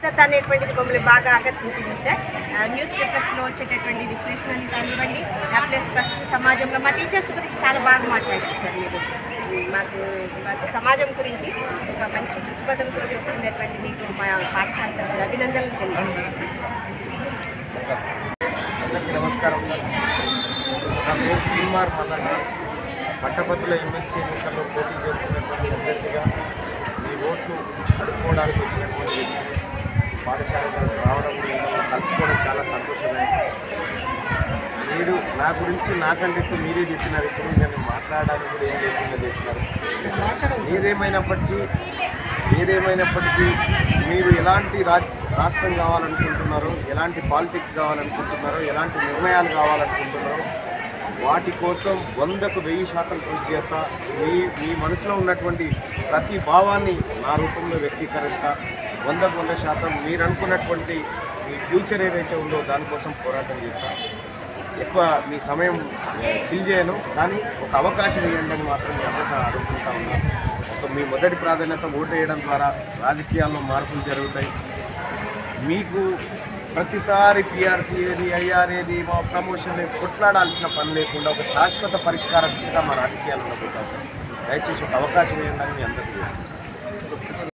నిబద్ధత అనేటువంటిది మమ్మల్ని బాగా ఆకర్షించింది సార్ ఆ, న్యూస్ పేపర్స్లో వచ్చేటటువంటి విశ్లేషణలు కానివ్వండి ప్లస్ ప్రస్తుత సమాజంలో మా టీచర్స్ గురించి చాలా బాగా మాట్లాడారు సార్ మీరు మాకు మాకు సమాజం గురించి ఒక మంచి దృక్పథంతో చూసుకునేటువంటి మీకు మా పాఠశాల తరఫున అభినందనలు తెలియజేస్తున్నాను అందరికీ నమస్కారం సార్ నా పేరు శ్రీమార్ మల్లన్న పట్టభద్రుల ఎమ్మెల్సీ ఎన్నికల్లో పోటీ చేస్తున్నటువంటి అభ్యర్థిగా మీ ఓట్లు అడుక్కోవడానికి వచ్చినటువంటి వ్యక్తి పాఠశాలకు రావడం మిమ్మల్ని కలుసుకోవడం చాలా సంతోషమే మీరు నా గురించి నాకంటే ఎక్కువ మీరే చెప్పినారు ఇప్పుడు నేను మాట్లాడడానికి కూడా ఏం లేకుండా చేసినారు మీరేమైనప్పటికీ ఏదేమైనప్పటికీ మీరు ఎలాంటి రాజ్ రాష్ట్రం కావాలనుకుంటున్నారో ఎలాంటి పాలిటిక్స్ కావాలనుకుంటున్నారో ఎలాంటి నిర్ణయాలు కావాలనుకుంటున్నారో వాటి కోసం వందకు వెయ్యి శాతం కృషి చేస్తా మీ మీ మనసులో ఉన్నటువంటి ప్రతి భావాన్ని నా రూపంలో వ్యక్తీకరిస్తా వందకు వంద శాతం మీరు అనుకున్నటువంటి మీ ఫ్యూచర్ ఏదైతే ఉందో దానికోసం పోరాటం చేస్తా ఎక్కువ మీ సమయం ఫిల్ చేయను కానీ ఒక అవకాశం ఇవ్వండి అని మాత్రం మీ అందరికీ అడుగుతుంటా ఉన్నా ఒక మీ మొదటి ప్రాధాన్యత ఓటు వేయడం ద్వారా రాజకీయాల్లో మార్పులు జరుగుతాయి మీకు ప్రతిసారి పిఆర్సీ ఏది ఐఆర్ ఏది మా ప్రమోషన్ ఏది కొట్లాడాల్సిన పని లేకుండా ఒక శాశ్వత పరిష్కార దిశగా మా రాజకీయాలు ఉండబోతాం దయచేసి ఒక అవకాశం ఇవ్వండి అని మీ అందరికీ